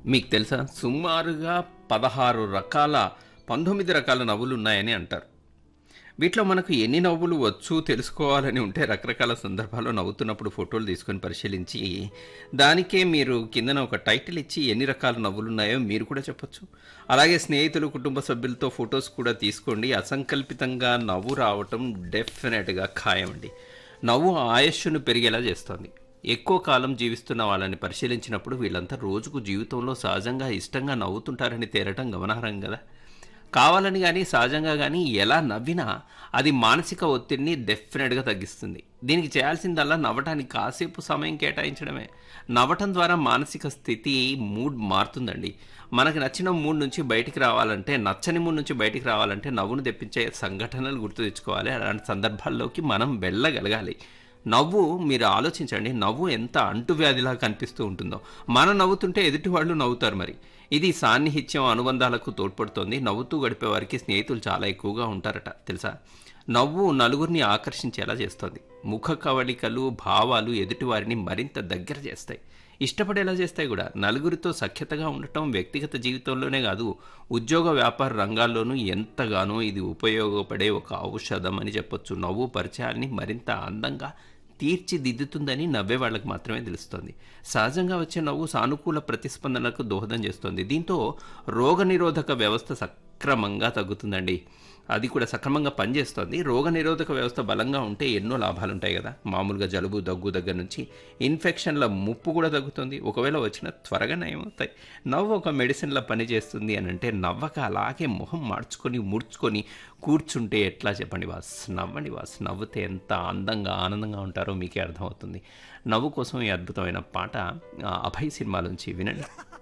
మీకు తెలుసా సుమారుగా పదహారు రకాల పంతొమ్మిది రకాల నవ్వులు ఉన్నాయని అంటారు వీటిలో మనకు ఎన్ని నవ్వులు వచ్చు తెలుసుకోవాలని ఉంటే రకరకాల సందర్భాల్లో నవ్వుతున్నప్పుడు ఫోటోలు తీసుకొని పరిశీలించి దానికే మీరు కిందన ఒక టైటిల్ ఇచ్చి ఎన్ని రకాల నవ్వులు ఉన్నాయో మీరు కూడా చెప్పొచ్చు అలాగే స్నేహితులు కుటుంబ సభ్యులతో ఫొటోస్ కూడా తీసుకోండి అసంకల్పితంగా నవ్వు రావటం డెఫినెట్గా ఖాయమండి నవ్వు ఆయుష్ను పెరిగేలా చేస్తుంది ఎక్కువ కాలం జీవిస్తున్న వాళ్ళని పరిశీలించినప్పుడు వీళ్ళంతా రోజుకు జీవితంలో సహజంగా ఇష్టంగా నవ్వుతుంటారని తేలటం గమనార్హం కదా కావాలని కానీ సహజంగా కానీ ఎలా నవ్వినా అది మానసిక ఒత్తిడిని డెఫినెట్గా తగ్గిస్తుంది దీనికి చేయాల్సిందల్లా నవ్వటానికి కాసేపు సమయం కేటాయించడమే నవ్వటం ద్వారా మానసిక స్థితి మూడ్ మారుతుందండి మనకు నచ్చిన మూడ్ నుంచి బయటికి రావాలంటే నచ్చని మూడ్ నుంచి బయటికి రావాలంటే నవ్వును తెప్పించే సంఘటనలు గుర్తు తెచ్చుకోవాలి అలాంటి సందర్భాల్లోకి మనం వెళ్ళగలగాలి నవ్వు మీరు ఆలోచించండి నవ్వు ఎంత అంటువ్యాధిలా కనిపిస్తూ ఉంటుందో మనం నవ్వుతుంటే ఎదుటి వాళ్ళు నవ్వుతారు మరి ఇది సాన్నిహిత్యం అనుబంధాలకు తోడ్పడుతోంది నవ్వుతూ గడిపే వారికి స్నేహితులు చాలా ఎక్కువగా ఉంటారట తెలుసా నవ్వు నలుగురిని ఆకర్షించేలా చేస్తుంది ముఖ కవళికలు భావాలు ఎదుటివారిని మరింత దగ్గర చేస్తాయి ఇష్టపడేలా చేస్తాయి కూడా నలుగురితో సఖ్యతగా ఉండటం వ్యక్తిగత జీవితంలోనే కాదు ఉద్యోగ వ్యాపార రంగాల్లోనూ ఎంతగానో ఇది ఉపయోగపడే ఒక ఔషధం అని చెప్పొచ్చు నవ్వు పరిచయాల్ని మరింత అందంగా తీర్చిదిద్దుతుందని నవ్వే వాళ్ళకి మాత్రమే తెలుస్తుంది సహజంగా వచ్చే నవ్వు సానుకూల ప్రతిస్పందనకు దోహదం చేస్తుంది దీంతో రోగనిరోధక వ్యవస్థ సక్రమంగా తగ్గుతుందండి అది కూడా సక్రమంగా పనిచేస్తుంది రోగనిరోధక వ్యవస్థ బలంగా ఉంటే ఎన్నో లాభాలు ఉంటాయి కదా మామూలుగా జలుబు దగ్గు దగ్గర నుంచి ఇన్ఫెక్షన్ల ముప్పు కూడా తగ్గుతుంది ఒకవేళ వచ్చిన త్వరగా నయమవుతాయి నవ్వు ఒక మెడిసిన్లా పనిచేస్తుంది అని అంటే నవ్వక అలాగే మొహం మార్చుకొని ముడుచుకొని కూర్చుంటే ఎట్లా చెప్పండి వాస్ నవ్వండి వాస్ నవ్వుతే ఎంత అందంగా ఆనందంగా ఉంటారో మీకే అర్థమవుతుంది నవ్వు కోసం ఈ అద్భుతమైన పాట ఆ, అభయ్ సినిమాలోంచి వినండి